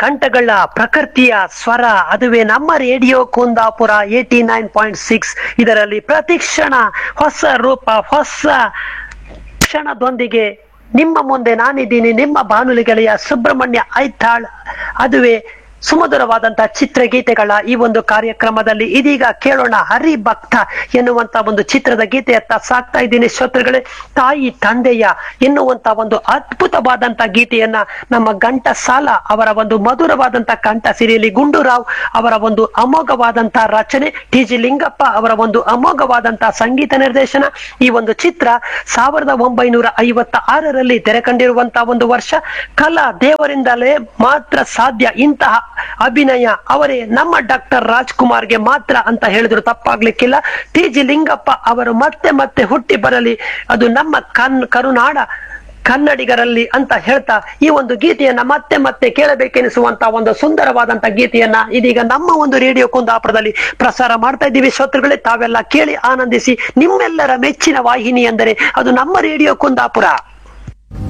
ಕಂಠಗಳ ಪ್ರಕೃತಿಯ ಸ್ವರ ಅದುವೇ ನಮ್ಮ radio Kundapura eighty nine point six ಇದರಲ್ಲಿ ಪ್ರತಿಕ್ಷಣ ಹೊಸ ರೂಪ ಹೊಸ ಕ್ಷಣದೊಂದಿಗೆ ನಿಮ್ಮ ಮುಂದೆ ನಾನಿದ್ದೀನಿ ನಿಮ್ಮ ಬಾನುಲಿ ಗೆಳೆಯ ಸುಬ್ರಹ್ಮಣ್ಯ ಐತಾಳ್ ಅದುವೇ ಸುಮಧುರವಾದಂತಹ ಚಿತ್ರಗೀತೆಗಳ ಈ ಒಂದು ಕಾರ್ಯಕ್ರಮದಲ್ಲಿ ಇದೀಗ ಕೇಳೋಣ ಹರಿ ಭಕ್ತ ಎನ್ನುವಂತ ಒಂದು ಚಿತ್ರದ ಗೀತೆಯತ್ತ ಸಾಕ್ತಾ ಇದ್ದೀನಿ ಶ್ರೋತೃಗಳೇ ತಾಯಿ ತಂದೆಯ ಎನ್ನುವಂತ ಒಂದು ಅದ್ಭುತವಾದಂತ ಗೀತೆಯನ್ನ ನಮ್ಮ ಗಂಟ ಸಾಲ ಅವರ ಒಂದು ಮಧುರವಾದಂತ ಕಂಠ ಸಿರಿಯಲ್ಲಿ ಗುಂಡೂರಾವ್ ಅವರ ಒಂದು ಅಮೋಘವಾದಂತ ರಚನೆ ಟಿ ಜಿ ಲಿಂಗಪ್ಪ ಅವರ ಒಂದು ಅಮೋಘವಾದಂತ ಸಂಗೀತ ನಿರ್ದೇಶನ ಈ ಒಂದು ಚಿತ್ರ ಸಾವಿರದ ಒಂಬೈನೂರ ಐವತ್ತ ಆರರಲ್ಲಿ ತೆರೆ ಕಂಡಿರುವಂತಹ ಒಂದು ವರ್ಷ ಕಲಾ ದೇವರಿಂದಲೇ ಮಾತ್ರ ಸಾಧ್ಯ ಇಂತಹ ಅಭಿನಯ ಅವರೇ ನಮ್ಮ ಡಾಕ್ಟರ್ ರಾಜ್ಕುಮಾರ್ಗೆ ಮಾತ್ರ ಅಂತ ಹೇಳಿದ್ರು ತಪ್ಪಾಗ್ಲಿಕ್ಕಿಲ್ಲ ಟಿ ಜಿ ಲಿಂಗಪ್ಪ ಅವರು ಮತ್ತೆ ಮತ್ತೆ ಹುಟ್ಟಿ ಬರಲಿ ಅದು ನಮ್ಮ ಕನ್ ಕರುನಾಡ ಕನ್ನಡಿಗರಲ್ಲಿ ಅಂತ ಹೇಳ್ತಾ ಈ ಒಂದು ಗೀತೆಯನ್ನ ಮತ್ತೆ ಮತ್ತೆ ಕೇಳಬೇಕೆನಿಸುವಂತ ಒಂದು ಸುಂದರವಾದಂತ ಗೀತೆಯನ್ನ ಇದೀಗ ನಮ್ಮ ಒಂದು ರೇಡಿಯೋ ಕುಂದಾಪುರದಲ್ಲಿ ಪ್ರಸಾರ ಮಾಡ್ತಾ ಇದ್ದೀವಿ ಶ್ರೋತೃಗಳೇ ತಾವೆಲ್ಲ ಕೇಳಿ ಆನಂದಿಸಿ ನಿಮ್ಮೆಲ್ಲರ ಮೆಚ್ಚಿನ ವಾಹಿನಿ ಎಂದರೆ ಅದು ನಮ್ಮ ರೇಡಿಯೋ ಕುಂದಾಪುರ